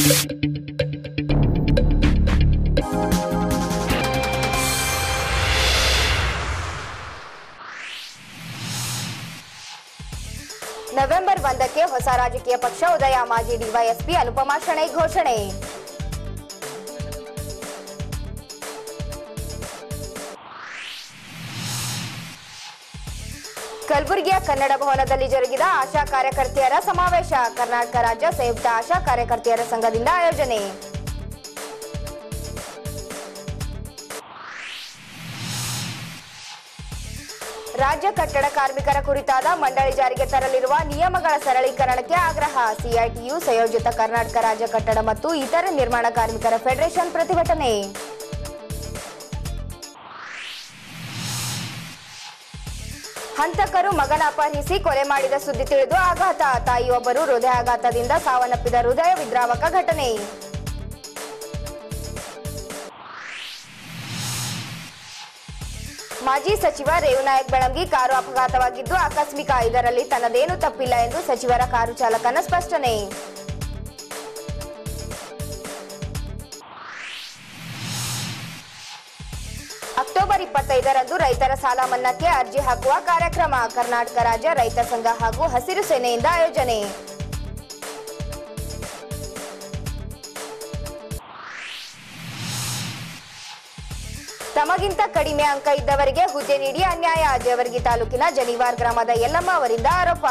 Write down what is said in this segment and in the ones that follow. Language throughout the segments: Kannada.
ನವೆಂಬರ್ ಒಂದಕ್ಕೆ ಹೊಸ ರಾಜಕೀಯ ಪಕ್ಷ ಉದಯ ಮಾಜಿ ಡಿವೈಎಸ್ಪಿ ಅನುಪಮಾ ಶೆಣೈ ಘೋಷಣೆ ಕಲಬುರಗಿಯ ಕನ್ನಡ ಭವನದಲ್ಲಿ ಜರುಗಿದ ಆಶಾ ಕಾರ್ಯಕರ್ತೆಯರ ಸಮಾವೇಶ ಕರ್ನಾಟಕ ರಾಜ್ಯ ಸಂಯುಕ್ತ ಆಶಾ ಕಾರ್ಯಕರ್ತೆಯರ ಸಂಘದಿಂದ ಆಯೋಜನೆ ರಾಜ್ಯ ಕಟ್ಟಡ ಕಾರ್ಮಿಕರ ಕುರಿತಾದ ಮಂಡಳಿ ಜಾರಿಗೆ ತರಲಿರುವ ನಿಯಮಗಳ ಸರಳೀಕರಣಕ್ಕೆ ಆಗ್ರಹ ಸಿಐಟಿಯು ಸಂಯೋಜಿತ ಕರ್ನಾಟಕ ರಾಜ್ಯ ಕಟ್ಟಡ ಮತ್ತು ಇತರೆ ನಿರ್ಮಾಣ ಕಾರ್ಮಿಕರ ಫೆಡರೇಷನ್ ಪ್ರತಿಭಟನೆ ಹಂತಕರು ಮಗನ ಅಪಹರಿಸಿ ಕೊಲೆ ಮಾಡಿದ ಸುದ್ದಿ ತಿಳಿದು ಆಘಾತ ತಾಯಿಯೊಬ್ಬರು ಹೃದಯಾಘಾತದಿಂದ ಸಾವನ್ನಪ್ಪಿದ ಹೃದಯ ವಿದ್ರಾವಕ ಘಟನೆ ಮಾಜಿ ಸಚಿವ ರೇವುನಾಯಕ್ ಬೆಳಂಗಿ ಕಾರು ಅಪಘಾತವಾಗಿದ್ದು ಆಕಸ್ಮಿಕ ಇದರಲ್ಲಿ ತನ್ನದೇನು ತಪ್ಪಿಲ್ಲ ಎಂದು ಸಚಿವರ ಕಾರು ಚಾಲಕನ ಸ್ಪಷ್ಟನೆ ಅಕ್ಟೋಬರ್ ಇಪ್ಪತ್ತೈದರಂದು ರೈತರ ಸಾಲ ಮನ್ನಾಕ್ಕೆ ಅರ್ಜಿ ಹಾಕುವ ಕಾರ್ಯಕ್ರಮ ಕರ್ನಾಟಕ ರಾಜ್ಯ ರೈತ ಸಂಘ ಹಾಗೂ ಹಸಿರು ಸೇನೆಯಿಂದ ಆಯೋಜನೆ ತಮಗಿಂತ ಕಡಿಮೆ ಅಂಕ ಇದ್ದವರಿಗೆ ಹುದ್ದೆ ನೀಡಿ ಅನ್ಯಾಯ ಜೇವರ್ಗಿ ತಾಲೂಕಿನ ಜನಿವಾರ್ ಗ್ರಾಮದ ಯಲ್ಲಮ್ಮ ಅವರಿಂದ ಆರೋಪ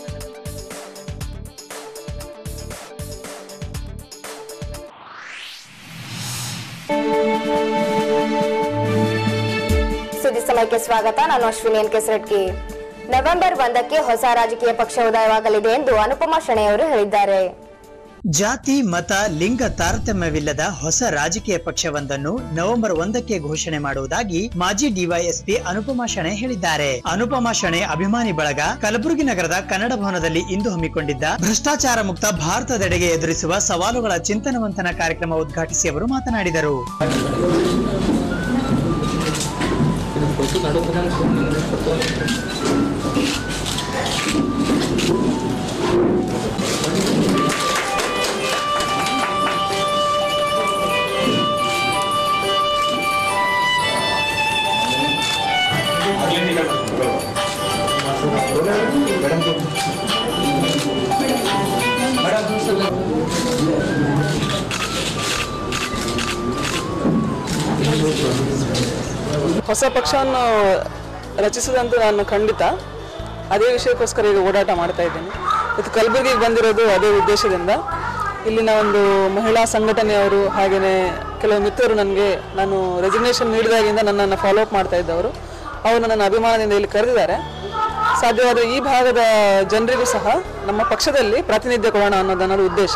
ಸುದ್ದಿ ಸಮಯಕ್ಕೆ ಸ್ವಾಗತ ನಾನು ಅಶ್ವಿನಿ ಎನ್ ಕೆಸರಟ್ಟಿ ನವೆಂಬರ್ ಒಂದಕ್ಕೆ ಹೊಸ ರಾಜಕೀಯ ಪಕ್ಷ ಉದಯವಾಗಲಿದೆ ಎಂದು ಅನುಪಮಾ ಶೆಣೈ ಅವರು ಹೇಳಿದ್ದಾರೆ ಜಾತಿ ಮತ ಲಿಂಗ ತಾರತಮ್ಯವಿಲ್ಲದ ಹೊಸ ರಾಜಕೀಯ ಪಕ್ಷವೊಂದನ್ನು ನವೆಂಬರ್ ಒಂದಕ್ಕೆ ಘೋಷಣೆ ಮಾಡುವುದಾಗಿ ಮಾಜಿ ಡಿವೈಎಸ್ಪಿ ಅನುಪಮಾ ಶಣೆ ಹೇಳಿದ್ದಾರೆ ಅನುಪಮಾ ಶಣೆ ಅಭಿಮಾನಿ ಬಳಗ ಕಲಬುರಗಿ ನಗರದ ಕನ್ನಡ ಭವನದಲ್ಲಿ ಇಂದು ಹಮ್ಮಿಕೊಂಡಿದ್ದ ಭ್ರಷ್ಟಾಚಾರ ಮುಕ್ತ ಭಾರತದೆಡೆಗೆ ಎದುರಿಸುವ ಸವಾಲುಗಳ ಚಿಂತನವಂತನ ಕಾರ್ಯಕ್ರಮ ಉದ್ಘಾಟಿಸಿ ಅವರು ಮಾತನಾಡಿದರು ಹೊಸ ಪಕ್ಷವನ್ನು ರಚಿಸಿದಂತೂ ನಾನು ಖಂಡಿತ ಅದೇ ವಿಷಯಕ್ಕೋಸ್ಕರ ಈಗ ಓಡಾಟ ಮಾಡ್ತಾ ಇದ್ದೇನೆ ಮತ್ತು ಕಲಬುರಗಿಗೆ ಬಂದಿರೋದು ಅದೇ ಉದ್ದೇಶದಿಂದ ಇಲ್ಲಿನ ಒಂದು ಮಹಿಳಾ ಸಂಘಟನೆಯವರು ಹಾಗೆಯೇ ಕೆಲವು ಮಿತ್ರರು ನನಗೆ ನಾನು ರೆಸಿಗ್ನೇಷನ್ ನೀಡಿದಾಗಿಂದ ನನ್ನನ್ನು ಫಾಲೋ ಅಪ್ ಮಾಡ್ತಾ ಇದ್ದವರು ಅವರು ನನ್ನ ಅಭಿಮಾನದಿಂದ ಇಲ್ಲಿ ಕರೆದಿದ್ದಾರೆ ಸಾಧ್ಯವಾದ ಈ ಭಾಗದ ಜನರಿಗೂ ಸಹ ನಮ್ಮ ಪಕ್ಷದಲ್ಲಿ ಪ್ರಾತಿನಿಧ್ಯ ಕೊಡೋಣ ಅನ್ನೋದು ನನ್ನ ಉದ್ದೇಶ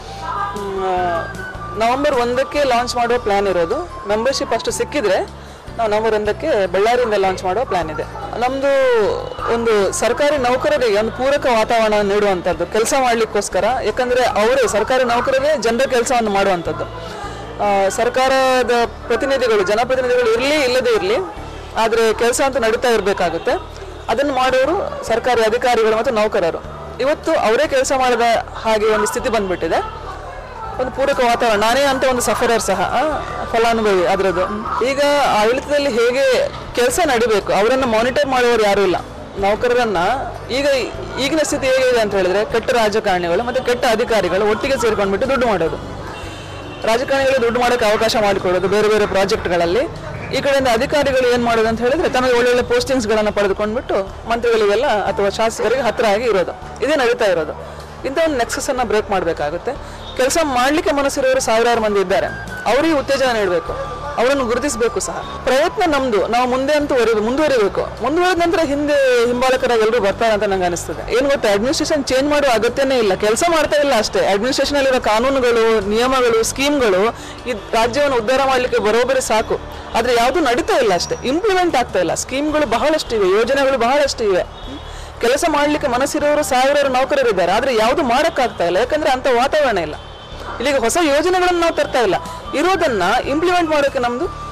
ಮ್, ನವೆಂಬರ್ ಒಂದಕ್ಕೆ ಲಾಂಚ್ ಮಾಡುವ ಪ್ಲ್ಯಾನ್ ಇರೋದು ಮೆಂಬರ್ಶಿಪ್ ಅಷ್ಟು ಸಿಕ್ಕಿದ್ರೆ ನಾವು ನವೆಂಬರ್ ಒಂದಕ್ಕೆ ಬಳ್ಳಾರಿಯಿಂದ ಲಾಂಚ್ ಮಾಡುವ ಪ್ಲ್ಯಾನ್ ಇದೆ ನಮ್ಮದು ಒಂದು ಸರ್ಕಾರಿ ನೌಕರರಿಗೆ ಒಂದು ಪೂರಕ ವಾತಾವರಣ ನೀಡುವಂಥದ್ದು ಕೆಲಸ ಮಾಡಲಿಕ್ಕೋಸ್ಕರ ಯಾಕಂದರೆ ಅವರೇ ಸರ್ಕಾರಿ ನೌಕರರೇ ಜನರ ಕೆಲಸವನ್ನು ಮಾಡುವಂಥದ್ದು ಆ, ಸರ್ಕಾರದ ಪ್ರತಿನಿಧಿಗಳು ಜನಪ್ರತಿನಿಧಿಗಳು ಇರಲಿ ಇಲ್ಲದೇ ಇರಲಿ ಆದರೆ ಕೆಲಸ ಅಂತೂ ನಡೀತಾ ಇರಬೇಕಾಗುತ್ತೆ ಅದನ್ನು ಮಾಡೋರು ಸರ್ಕಾರಿ ಅಧಿಕಾರಿಗಳು ಮತ್ತು ನೌಕರರು ಇವತ್ತು ಅವರೇ ಕೆಲಸ ಮಾಡಿದ ಹಾಗೆ ಒಂದು ಸ್ಥಿತಿ ಬಂದ್ಬಿಟ್ಟಿದೆ ಒಂದು ಪೂರಕ ವಾತಾವರಣ ನಾನೇ ಅಂತ ಒಂದು ಸಫರರ್ ಸಹ ಆ, ಫಲಾನುಭವಿ ಅದರದ್ದು ಈಗ ಆಡಳಿತದಲ್ಲಿ ಹೇಗೆ ಕೆಲಸ ನಡಿಬೇಕು ಅವರನ್ನು ಮಾನಿಟರ್ ಮಾಡುವವರು ಯಾರೂ ಇಲ್ಲ ನೌಕರರನ್ನ ಈಗ ಈಗಿನ ಸ್ಥಿತಿ ಹೇಗಿದೆ ಅಂತ ಹೇಳಿದ್ರೆ ಕೆಟ್ಟ ರಾಜಕಾರಣಿಗಳು ಮತ್ತು ಕೆಟ್ಟ ಅಧಿಕಾರಿಗಳು ಒಟ್ಟಿಗೆ ಸೇರ್ಕೊಂಡ್ಬಿಟ್ಟು ದುಡ್ಡು ಮಾಡೋದು ರಾಜಕಾರಣಿಗಳು ದುಡ್ಡು ಮಾಡೋಕ್ಕೆ ಅವಕಾಶ ಮಾಡಿಕೊಡೋದು ಬೇರೆ ಬೇರೆ ಪ್ರಾಜೆಕ್ಟ್ಗಳಲ್ಲಿ ಈ ಕಡೆಯಿಂದ ಅಧಿಕಾರಿಗಳು ಏನು ಮಾಡೋದು ಅಂತ ಹೇಳಿದ್ರೆ ತಮಗೆ ಒಳ್ಳೊಳ್ಳೆ ಪೋಸ್ಟಿಂಗ್ಸ್ಗಳನ್ನು ಪಡೆದುಕೊಂಡ್ಬಿಟ್ಟು ಮಂತ್ರಿಗಳಿಗೆಲ್ಲ ಅಥವಾ ಶಾಸಕರಿಗೆ ಹತ್ತಿರ ಆಗಿ ಇರೋದು ಇದೇ ನಡೀತಾ ಇರೋದು ಇಂಥ ಒಂದು ನೆಕ್ಸಸ್ ಅನ್ನ ಬ್ರೇಕ್ ಮಾಡಬೇಕಾಗುತ್ತೆ ಕೆಲಸ ಮಾಡಲಿಕ್ಕೆ ಮನಸ್ಸಿರೋರು ಸಾವಿರಾರು ಮಂದಿ ಇದ್ದಾರೆ ಅವರಿಗೆ ಉತ್ತೇಜನ ನೀಡಬೇಕು ಅವರನ್ನು ಗುರುತಿಸಬೇಕು ಸಹ ಪ್ರಯತ್ನ ನಮ್ದು ನಾವು ಮುಂದೆ ಅಂತೂ ವರಿ- ಮುಂದುವರಿಬೇಕು ಮುಂದುವರೆದ ನಂತರ ಹಿಂದೆ ಹಿಂಬಾಲಕರಾಗಿ ಎಲ್ಲರೂ ಬರ್ತಾರೆ ಅಂತ ನಂಗೆ ಅನಿಸ್ತದೆ ಏನು ಗೊತ್ತಾ ಅಡ್ಮಿನಿಸ್ಟ್ರೇಷನ್ ಚೇಂಜ್ ಮಾಡುವ ಅಗತ್ಯನೇ ಇಲ್ಲ ಕೆಲಸ ಮಾಡ್ತಾ ಇಲ್ಲ ಅಷ್ಟೇ ಅಡ್ಮಿನಿಸ್ಟ್ರೇಷನ್ ಅಲ್ಲಿರೋ ಕಾನೂನುಗಳು ನಿಯಮಗಳು ಸ್ಕೀಮ್ಗಳು ಈ ರಾಜ್ಯವನ್ನು ಉದ್ಧಾರ ಮಾಡಲಿಕ್ಕೆ ಬರೋಬರಿ ಸಾಕು ಆದ್ರೆ ಯಾವುದು ನಡೀತಾ ಇಲ್ಲ ಅಷ್ಟೇ ಇಂಪ್ಲಿಮೆಂಟ್ ಆಗ್ತಾ ಇಲ್ಲ ಸ್ಕೀಮ್ಗಳು ಬಹಳಷ್ಟು ಇವೆ ಯೋಜನೆಗಳು ಬಹಳಷ್ಟು ಇವೆ ಹ್ಮ್. ಕೆಲಸ ಮಾಡಲಿಕ್ಕೆ ಮನಸ್ಸಿರೋರು ಸಾವಿರಾರು ನೌಕರರಿದ್ದಾರೆ ಆದ್ರೆ ಯಾವುದು ಮಾಡೋಕ್ಕಾಗ್ತಾ ಇಲ್ಲ ಯಾಕಂದ್ರೆ ಅಂತ ವಾತಾವರಣ ಇಲ್ಲ ಇಲ್ಲಿಗೆ ಹೊಸ ಯೋಜನೆಗಳನ್ನು ನಾವು ತರ್ತಾ ಇಲ್ಲ ಇರೋದನ್ನ ಇಂಪ್ಲಿಮೆಂಟ್ ಮಾಡೋಕೆ ನಮ್ದು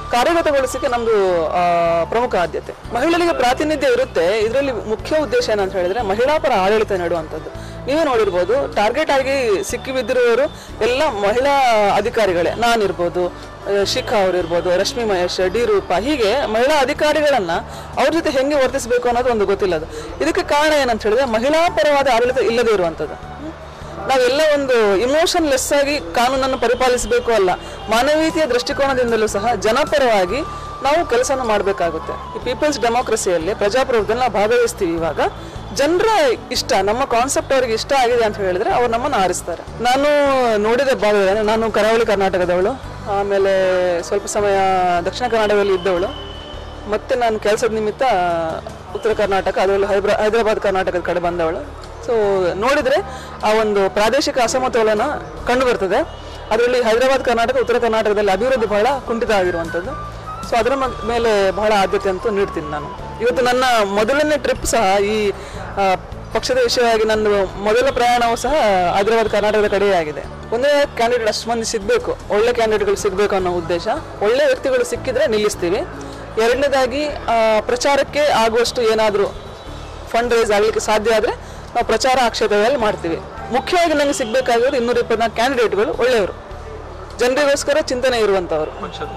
ಕಾರ್ಯಗತಗೊಳಿಸಲಿಕ್ಕೆ ನಮ್ದು ಆ, ಪ್ರಮುಖ ಆದ್ಯತೆ ಮಹಿಳೆಯರಿಗೆ ಪ್ರಾತಿನಿಧ್ಯ ಇರುತ್ತೆ ಇದರಲ್ಲಿ ಮುಖ್ಯ ಉದ್ದೇಶ ಏನಂತ ಹೇಳಿದ್ರೆ ಮಹಿಳಾ ಪರ ಆಡಳಿತ ನೀಡುವಂಥದ್ದು ನೀವೇ ನೋಡಿರ್ಬೋದು ಟಾರ್ಗೆಟ್ ಆಗಿ ಸಿಕ್ಕಿ ಬಿದ್ದಿರುವವರು ಎಲ್ಲ ಮಹಿಳಾ ಅಧಿಕಾರಿಗಳೇ ನಾನಿರ್ಬೋದು ಆ, ಶಿಖಾ ಅವರಿರ್ಬೋದು ರಶ್ಮಿ ಮಹೇಶ್ ಡಿ ರೂಪ ಹೀಗೆ ಮಹಿಳಾ ಅಧಿಕಾರಿಗಳನ್ನ ಅವ್ರ ಜೊತೆ ಹೆಂಗೆ ವರ್ತಿಸಬೇಕು ಅನ್ನೋದು ಒಂದು ಗೊತ್ತಿಲ್ಲ ಅದು ಇದಕ್ಕೆ ಕಾರಣ ಏನಂತ ಹೇಳಿದ್ರೆ ಮಹಿಳಾ ಪರವಾದ ಆಡಳಿತ ಇಲ್ಲದೆ ಇರುವಂಥದ್ದು ಹ್ಮ್? ನಾವೆಲ್ಲ ಒಂದು ಇಮೋಷನ್ ಲೆಸ್ ಆಗಿ ಕಾನೂನನ್ನು ಪರಿಪಾಲಿಸಬೇಕು ಅಲ್ಲ ಮಾನವೀಯತೆಯ ದೃಷ್ಟಿಕೋನದಿಂದಲೂ ಸಹ ಜನಪರವಾಗಿ ನಾವು ಕೆಲಸನ ಮಾಡಬೇಕಾಗುತ್ತೆ ಈ ಪೀಪಲ್ಸ್ ಡೆಮೋಕ್ರಸಿಯಲ್ಲಿ ಪ್ರಜಾಪ್ರಭುತ್ವದಲ್ಲಿ ನಾವು ಭಾಗವಹಿಸ್ತೀವಿ ಇವಾಗ ಜನರ ಇಷ್ಟ ನಮ್ಮ ಕಾನ್ಸೆಪ್ಟ್ ಅವ್ರಿಗೆ ಇಷ್ಟ ಆಗಿದೆ ಅಂತ ಹೇಳಿದ್ರೆ ಅವ್ರು ನಮ್ಮನ್ನು ಆರಿಸ್ತಾರೆ ನಾನು ನೋಡಿದ ಭಾಗದಲ್ಲಿ ನಾನು ಕರಾವಳಿ ಕರ್ನಾಟಕದವಳು ಆಮೇಲೆ ಸ್ವಲ್ಪ ಸಮಯ ದಕ್ಷಿಣ ಕರ್ನಾಟಕದಲ್ಲಿ ಇದ್ದವಳು ಮತ್ತೆ ನಾನು ಕೆಲಸದ ನಿಮಿತ್ತ ಉತ್ತರ ಕರ್ನಾಟಕ ಅದರಲ್ಲೂ ಹೈಬ್ರಾ ಹೈದರಾಬಾದ್ ಕರ್ನಾಟಕದ ಕಡೆ ಬಂದವಳು ಸೊ ನೋಡಿದರೆ ಆ ಒಂದು ಪ್ರಾದೇಶಿಕ ಅಸಮತೋಲನ ಕಂಡು ಬರ್ತದೆ ಅದರಲ್ಲಿ ಹೈದರಾಬಾದ್ ಕರ್ನಾಟಕ ಉತ್ತರ ಕರ್ನಾಟಕದಲ್ಲಿ ಅಭಿವೃದ್ಧಿ ಬಹಳ ಕುಂಠಿತ ಆಗಿರುವಂಥದ್ದು ಸೊ ಅದರ ಮ- ಮೇಲೆ ಬಹಳ ಆದ್ಯತೆ ಅಂತೂ ನೀಡ್ತೀನಿ ನಾನು ಇವತ್ತು ನನ್ನ ಮೊದಲನೇ ಟ್ರಿಪ್ ಸಹ ಈ ಆ, ಪಕ್ಷದ ವಿಷಯವಾಗಿ ನನ್ನ ಮೊದಲ ಪ್ರಯಾಣವೂ ಸಹ ಹೈದರಾಬಾದ್ ಕರ್ನಾಟಕದ ಕಡೆಯೇ ಆಗಿದೆ ಒಂದೇ ಕ್ಯಾಂಡಿಡೇಟ್ ಅಷ್ಟು ಮಂದಿ ಸಿಗಬೇಕು ಒಳ್ಳೆ ಕ್ಯಾಂಡಿಡೇಟ್ಗಳು ಸಿಗಬೇಕು ಅನ್ನೋ ಉದ್ದೇಶ ಒಳ್ಳೆ ವ್ಯಕ್ತಿಗಳು ಸಿಕ್ಕಿದ್ರೆ ನಿಲ್ಲಿಸ್ತೀವಿ ಎರಡನೇದಾಗಿ ಆ, ಪ್ರಚಾರಕ್ಕೆ ಆಗುವಷ್ಟು ಏನಾದರೂ ಫಂಡ್ ರೈಸ್ ಆಗಲಿಕ್ಕೆ ಸಾಧ್ಯ ಆದರೆ ನಾವು ಪ್ರಚಾರ ಆ ಕ್ಷೇತ್ರದಲ್ಲಿ ಮಾಡ್ತೀವಿ ಮುಖ್ಯವಾಗಿ ನನಗೆ ಸಿಗಬೇಕಾಗಿರೋದು ಇನ್ನೂರ ಇಪ್ಪತ್ನಾಲ್ಕು ಕ್ಯಾಂಡಿಡೇಟ್ಗಳು ಒಳ್ಳೆಯವರು ಜನರಿಗೋಸ್ಕರ ಚಿಂತನೆ ಇರುವಂಥವ್ರು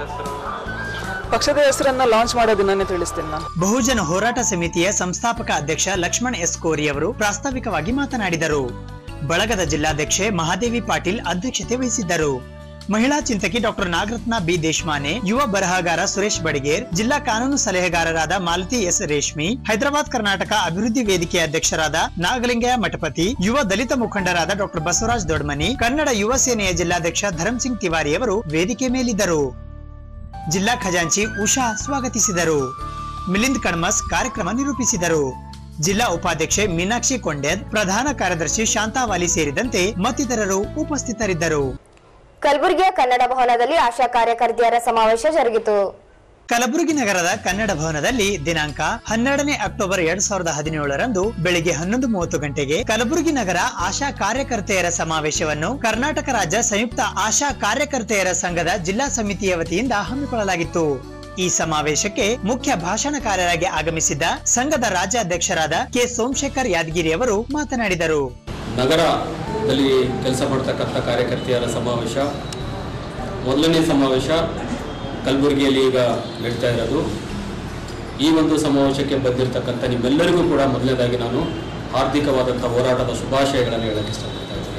ಪಕ್ಷದ ಹೆಸರನ್ನ ಲಾಂಚ್ ಮಾಡೋದನ್ನೇ ತಿಳಿಸ್ತೀನಿ ನಾನು ಬಹುಜನ ಹೋರಾಟ ಸಮಿತಿಯ ಸಂಸ್ಥಾಪಕ ಅಧ್ಯಕ್ಷ ಲಕ್ಷ್ಮಣ್ ಎಸ್ ಕೋರಿ ಅವರು ಪ್ರಾಸ್ತಾವಿಕವಾಗಿ ಮಾತನಾಡಿದರು ಬಳಗದ ಜಿಲ್ಲಾಧ್ಯಕ್ಷೆ ಮಹಾದೇವಿ ಪಾಟೀಲ್ ಅಧ್ಯಕ್ಷತೆ ವಹಿಸಿದ್ದರು ಮಹಿಳಾ ಚಿಂತಕಿ ಡಾಕ್ಟರ್ ನಾಗರತ್ನ ಬಿ ದೇಶಮಾನೆ ಯುವ ಬರಹಗಾರ ಸುರೇಶ್ ಬಡಿಗೇರ್ ಜಿಲ್ಲಾ ಕಾನೂನು ಸಲಹೆಗಾರರಾದ ಮಾಲತಿ ಎಸ್ ರೇಷ್ಮಿ ಹೈದರಾಬಾದ್ ಕರ್ನಾಟಕ ಅಭಿವೃದ್ಧಿ ವೇದಿಕೆ ಅಧ್ಯಕ್ಷರಾದ ನಾಗಲಿಂಗಯ್ಯ ಮಠಪತಿ ಯುವ ದಲಿತ ಮುಖಂಡರಾದ ಡಾಕ್ಟರ್ ಬಸವರಾಜ್ ದೊಡ್ಮನಿ ಕನ್ನಡ ಯುವ ಸೇನೆಯ ಜಿಲ್ಲಾಧ್ಯಕ್ಷ ಧರಮ್ ಸಿಂಗ್ ತಿವಾರಿ ಅವರು ವೇದಿಕೆ ಮೇಲಿದ್ದರು ಜಿಲ್ಲಾ ಖಜಾಂಚಿ ಉಷಾ ಸ್ವಾಗತಿಸಿದರು ಮಿಲಿಂದ್ ಕಣ್ಮಸ್ ಕಾರ್ಯಕ್ರಮ ನಿರೂಪಿಸಿದರು ಜಿಲ್ಲಾ ಉಪಾಧ್ಯಕ್ಷೆ ಮೀನಾಕ್ಷಿ ಕೊಂಡೆದ್ ಪ್ರಧಾನ ಕಾರ್ಯದರ್ಶಿ ಶಾಂತಾವಾಲಿ ಸೇರಿದಂತೆ ಮತ್ತಿತರರು ಉಪಸ್ಥಿತರಿದ್ದರು ಕಲಬುರಗಿಯ ಕನ್ನಡ ಭವನದಲ್ಲಿ ಆಶಾ ಕಾರ್ಯಕರ್ತೆಯರ ಸಮಾವೇಶ ಜರುಗಿತು ಕಲಬುರಗಿ ನಗರದ ಕನ್ನಡ ಭವನದಲ್ಲಿ ದಿನಾಂಕ ಹನ್ನೆರಡನೇ ಅಕ್ಟೋಬರ್ ಎರಡ್ ಸಾವಿರದ ಹದಿನೇಳರಂದು ಬೆಳಿಗ್ಗೆ ಹನ್ನೊಂದು ಮೂವತ್ತು ಗಂಟೆಗೆ ಕಲಬುರಗಿ ನಗರ ಆಶಾ ಕಾರ್ಯಕರ್ತೆಯರ ಸಮಾವೇಶವನ್ನು ಕರ್ನಾಟಕ ರಾಜ್ಯ ಸಂಯುಕ್ತ ಆಶಾ ಕಾರ್ಯಕರ್ತೆಯರ ಸಂಘದ ಜಿಲ್ಲಾ ಸಮಿತಿಯ ವತಿಯಿಂದ ಹಮ್ಮಿಕೊಳ್ಳಲಾಗಿತ್ತು ಈ ಸಮಾವೇಶಕ್ಕೆ ಮುಖ್ಯ ಭಾಷಣಕಾರರಾಗಿ ಆಗಮಿಸಿದ್ದ ಸಂಘದ ರಾಜ್ಯಾಧ್ಯಕ್ಷರಾದ ಕೆ ಸೋಮಶೇಖರ್ ಯಾದಗಿರಿ ಅವರು ಮಾತನಾಡಿದರು ನಗರದಲ್ಲಿ ಕೆಲಸ ಮಾಡ್ತಕ್ಕಂಥ ಕಾರ್ಯಕರ್ತೆಯರ ಸಮಾವೇಶ ಮೊದಲನೇ ಸಮಾವೇಶ ಕಲಬುರಗಿಯಲ್ಲಿ ಈಗ ನಡೀತಾ ಇರೋದು ಈ ಒಂದು ಸಮಾವೇಶಕ್ಕೆ ಬಂದಿರತಕ್ಕಂಥ ನಿಮ್ಮೆಲ್ಲರಿಗೂ ಕೂಡ ಮೊದಲನೇದಾಗಿ ನಾನು ಆರ್ಥಿಕವಾದಂಥ ಹೋರಾಟದ ಶುಭಾಶಯಗಳನ್ನು ಹೇಳಕ್ಕೆ ಇಷ್ಟಪಡ್ತಾ ಇದ್ದೀನಿ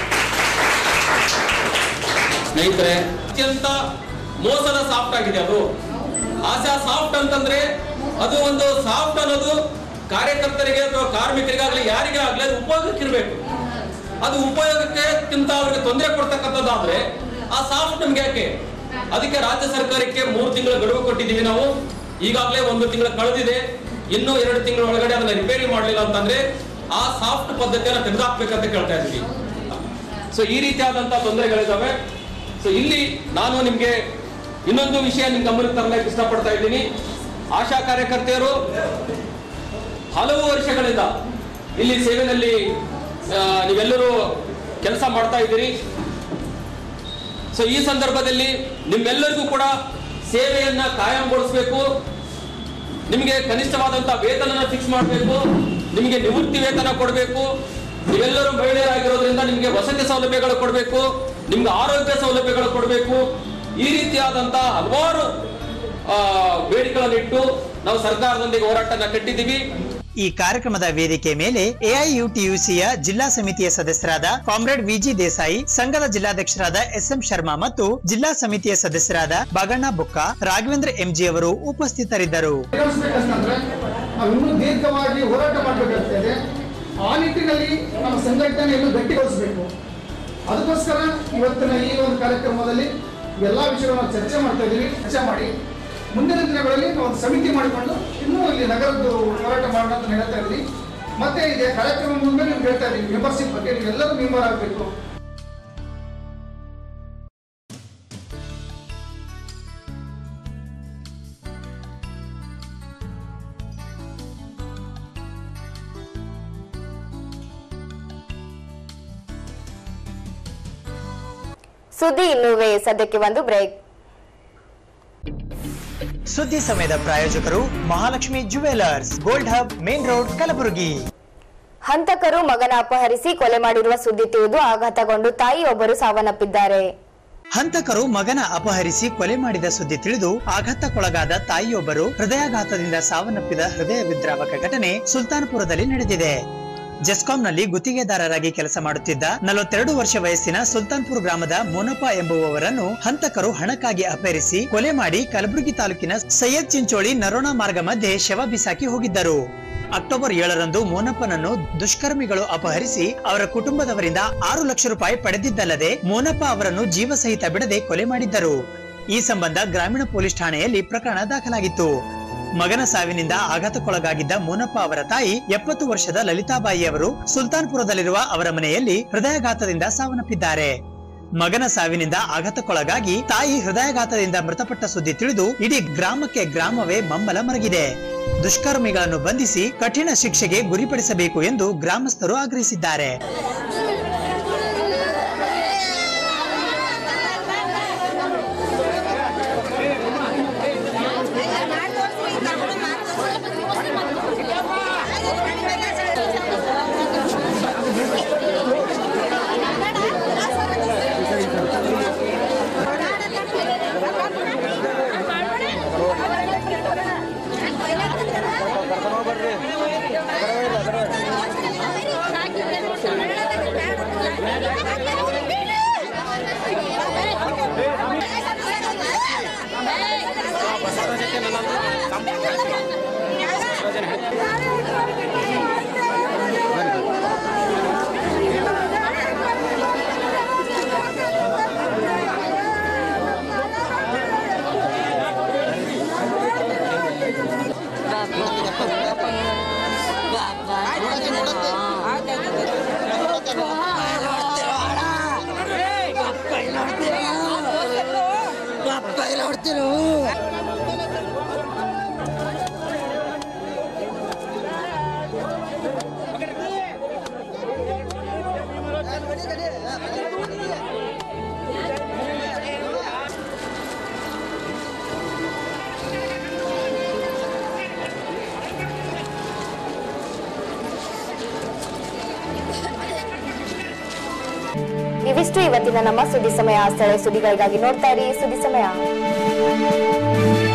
ಸ್ನೇಹಿತರೆ ಅತ್ಯಂತ ಮೋಸದ ಸಾಫ್ಟ್ ಆಗಿದೆ ಅದು ಆಶಾ ಸಾಫ್ಟ್ ಅಂತಂದ್ರೆ ಅದು ಒಂದು ಸಾಫ್ಟ್ ಅನ್ನೋದು ಕಾರ್ಯಕರ್ತರಿಗೆ ಅಥವಾ ಕಾರ್ಮಿಕರಿಗಾಗ್ಲಿ ಯಾರಿಗೇ ಆಗ್ಲಿ ಅದು ಉಪಯೋಗಕ್ಕಿರ್ಬೇಕು ಅದು ಉಪಯೋಗಕ್ಕೆಕ್ಕಿಂತ ಅವ್ರಿಗೆ ತೊಂದರೆ ಕೊಡ್ತಕ್ಕಂಥದ್ದಾದ್ರೆ ಆ ಸಾಫ್ಟ್ ನಮ್ಗೆ ಯಾಕೆ ಅದಕ್ಕೆ ರಾಜ್ಯ ಸರ್ಕಾರಕ್ಕೆ ಮೂರು ತಿಂಗಳ ಗಡುವು ಕೊಟ್ಟಿದ್ದೀವಿ ನಾವು ಈಗಾಗಲೇ ಒಂದು ತಿಂಗಳ ಕಳೆದಿದೆ ಇನ್ನೂ ಎರಡು ತಿಂಗಳ ಒಳಗಡೆ ಅದನ್ನ ರಿಪೇರಿ ಮಾಡಲಿಲ್ಲ ಅಂತಂದ್ರೆ ಆ ಸಾಫ್ಟ್ ಪದ್ಧತಿಯನ್ನು ತೆಗೆದುಹಾಕ್ಬೇಕಂತ ಕೇಳ್ತಾ ಇದ್ದೀವಿ ಸೊ ಈ ರೀತಿಯಾದಂತಹ ತೊಂದರೆಗಳಿದ್ದಾವೆ ಸೊ ಇಲ್ಲಿ ನಾನು ನಿಮ್ಗೆ ಇನ್ನೊಂದು ವಿಷಯ ನಿಮ್ ಗಮನಕ್ಕೆ ತರಲಿಕ್ಕೆ ಇಷ್ಟಪಡ್ತಾ ಇದ್ದೀನಿ ಆಶಾ ಕಾರ್ಯಕರ್ತೆಯರು ಹಲವು ವರ್ಷಗಳಿಂದ ಇಲ್ಲಿ ಸೇವೆಯಲ್ಲಿ ಆ, ನೀವೆಲ್ಲರೂ ಕೆಲಸ ಮಾಡ್ತಾ ಇದ್ದೀರಿ ಸೊ ಈ ಸಂದರ್ಭದಲ್ಲಿ ನಿಮ್ಮೆಲ್ಲರಿಗೂ ಕೂಡ ಸೇವೆಯನ್ನ ಕಾಯಂಗೊಳಿಸಬೇಕು ನಿಮಗೆ ಕನಿಷ್ಠವಾದಂತಹ ವೇತನ ಫಿಕ್ಸ್ ಮಾಡಬೇಕು ನಿಮಗೆ ನಿವೃತ್ತಿ ವೇತನ ಕೊಡಬೇಕು ನೀವೆಲ್ಲರೂ ಮಹಿಳೆಯರಾಗಿರೋದ್ರಿಂದ ನಿಮಗೆ ವಸತಿ ಸೌಲಭ್ಯಗಳು ಕೊಡಬೇಕು ನಿಮ್ಗೆ ಆರೋಗ್ಯ ಸೌಲಭ್ಯಗಳು ಕೊಡಬೇಕು ಈ ರೀತಿಯಾದಂತಹ ಹಲವಾರು ಆ, ಬೇಡಿಕೆಗಳನ್ನಿಟ್ಟು ನಾವು ಸರ್ಕಾರದೊಂದಿಗೆ ಹೋರಾಟನ ಕಟ್ಟಿದ್ದೀವಿ ಈ ಕಾರ್ಯಕ್ರಮದ ವೇದಿಕೆ ಮೇಲೆ ಎಐಯುಟಿಯುಸಿಯ ಜಿಲ್ಲಾ ಸಮಿತಿಯ ಸದಸ್ಯರಾದ ಕಾಮ್ರೇಡ್ ವಿಜಿ ದೇಸಾಯಿ ಸಂಘದ ಜಿಲ್ಲಾಧ್ಯಕ್ಷರಾದ ಎಸ್ ಎಂ ಶರ್ಮಾ ಮತ್ತು ಜಿಲ್ಲಾ ಸಮಿತಿಯ ಸದಸ್ಯರಾದ ಬಾಗಣ್ಣ ಬುಕ್ಕ ರಾಘವೇಂದ್ರ ಎಂಜಿ ಅವರು ಉಪಸ್ಥಿತರಿದ್ದರು ಪರಿಗಣಿಸ್ಬೇಕಂತಂದ್ರೆ ನಾವು ಇನ್ನೂ ದೀರ್ಘವಾಗಿ ಹೋರಾಟ ಮಾಡಬೇಕಾಗ್ತದೆ ಆ ನಿಟ್ಟಿನಲ್ಲಿ ನಮ್ಮ ಸಂಘಟನೆಯನ್ನು ಗಟ್ಟಿಗೊಳಿಸಬೇಕು ಅದಕ್ಕೋಸ್ಕರ ಇವತ್ತಿನ ಈ ಒಂದು ಕಾರ್ಯಕ್ರಮದಲ್ಲಿ ಎಲ್ಲ ವಿಷಯಗಳನ್ನು ಚರ್ಚೆ ಮಾಡ್ತಾ ಇದ್ದೀವಿ ಚರ್ಚೆ ಮಾಡಿ ಮುಂದಿನ ದಿನಗಳಲ್ಲಿ ನಾವು ಒಂದು ಸಮಿತಿ ಮಾಡಿಕೊಂಡು ಇನ್ನೂ ಇಲ್ಲಿ ನಗರದ್ದು ಹೋರಾಟ ಮಾಡೋಣ ಅಂತ ಹೇಳ್ತಾ ಇದ್ದೀವಿ ಮತ್ತೆ ಇದೆ ಕಾರ್ಯಕ್ರಮ ಮುಂದೆ ನಿಮ್ಗೆ ಹೇಳ್ತಾ ಇದ್ದೀವಿ ಮೆಂಬರ್ಶಿಪ್ ಬಗ್ಗೆ ನೀವೆಲ್ಲರೂ ಮೆಂಬರ್ ಆಗಬೇಕು ಸುದ್ದಿ ಇನ್ನುವೆ ಸದ್ಯಕ್ಕೆ ಒಂದು ಬ್ರೇಕ್ ಸುದ್ದಿ ಸಮಯದ ಪ್ರಾಯೋಜಕರು Mahalakshmi jewellers gold hub main road Kalaburagi ಹಂತಕರು ಮಗನ ಅಪಹರಿಸಿ ಕೊಲೆ ಮಾಡಿರುವ ಸುದ್ದಿ ತಿಳಿದು ಆಘಾತಗೊಂಡು ತಾಯಿಯೊಬ್ಬರು ಸಾವನ್ನಪ್ಪಿದ್ದಾರೆ ಹಂತಕರು ಮಗನ ಅಪಹರಿಸಿ ಕೊಲೆ ಮಾಡಿದ ಸುದ್ದಿ ತಿಳಿದು ಆಘಾತಕ್ಕೊಳಗಾದ ತಾಯಿಯೊಬ್ಬರು ಹೃದಯಾಘಾತದಿಂದ ಸಾವನ್ನಪ್ಪಿದ ಹೃದಯ ವಿದ್ರಾವಕ ಘಟನೆ ಸುಲ್ತಾನ್ಪುರದಲ್ಲಿ ನಡೆದಿದೆ ಜೆಸ್ಕಾಂನಲ್ಲಿ ಗುತ್ತಿಗೆದಾರರಾಗಿ ಕೆಲಸ ಮಾಡುತ್ತಿದ್ದ ನಲವತ್ತೆರಡು ವರ್ಷ ವಯಸ್ಸಿನ ಸುಲ್ತಾನ್ಪುರ ಗ್ರಾಮದ ಮೋನಪ್ಪ ಎಂಬುವವರನ್ನು ಹಂತಕರು ಹಣಕ್ಕಾಗಿ ಅಪಹರಿಸಿ ಕೊಲೆ ಮಾಡಿ ಕಲಬುರಗಿ ತಾಲೂಕಿನ ಸೈಯದ್ ಚಿಂಚೋಳಿ ನರೋಣ ಮಾರ್ಗ ಮಧ್ಯೆ ಶವ ಬಿಸಾಕಿ ಹೋಗಿದ್ದರು ಅಕ್ಟೋಬರ್ ಏಳರಂದು ಮೋನಪ್ಪನನ್ನು ದುಷ್ಕರ್ಮಿಗಳು ಅಪಹರಿಸಿ ಅವರ ಕುಟುಂಬದವರಿಂದ ಆರು ಲಕ್ಷ ರೂಪಾಯಿ ಪಡೆದಿದ್ದಲ್ಲದೆ ಮೋನಪ್ಪ ಅವರನ್ನು ಜೀವ ಸಹಿತ ಬಿಡದೆ ಕೊಲೆ ಮಾಡಿದ್ದರು ಈ ಸಂಬಂಧ ಗ್ರಾಮೀಣ ಪೊಲೀಸ್ ಠಾಣೆಯಲ್ಲಿ ಪ್ರಕರಣ ದಾಖಲಾಗಿತ್ತು ಮಗನ ಸಾವಿನಿಂದ ಆಘಾತಕ್ಕೊಳಗಾಗಿದ್ದ ಮೋನಪ್ಪ ಅವರ ತಾಯಿ ಎಪ್ಪತ್ತು ವರ್ಷದ ಲಲಿತಾಬಾಯಿ ಅವರು ಸುಲ್ತಾನ್ಪುರದಲ್ಲಿರುವ ಅವರ ಮನೆಯಲ್ಲಿ ಹೃದಯಾಘಾತದಿಂದ ಸಾವನ್ನಪ್ಪಿದ್ದಾರೆ ಮಗನ ಸಾವಿನಿಂದ ಆಘಾತಕ್ಕೊಳಗಾಗಿ ತಾಯಿ ಹೃದಯಾಘಾತದಿಂದ ಮೃತಪಟ್ಟ ಸುದ್ದಿ ತಿಳಿದು ಇಡೀ ಗ್ರಾಮಕ್ಕೆ ಗ್ರಾಮವೇ ಮಮ್ಮಲ ಮರಗಿದೆ ದುಷ್ಕರ್ಮಿಗಳನ್ನು ಬಂಧಿಸಿ ಕಠಿಣ ಶಿಕ್ಷೆಗೆ ಗುರಿಪಡಿಸಬೇಕು ಎಂದು ಗ್ರಾಮಸ್ಥರು ಆಗ್ರಹಿಸಿದ್ದಾರೆ ಇವಿಷ್ಟು ಇವತ್ತಿನ ನಮ್ಮ ಸುದ್ದಿ ಸಮಯ ಸ್ಥಳೀಯ ಸುದ್ದಿಗಳಿಗಾಗಿ ನೋಡ್ತಾ ಇರಿ ಸುದ್ದಿ ಸಮಯ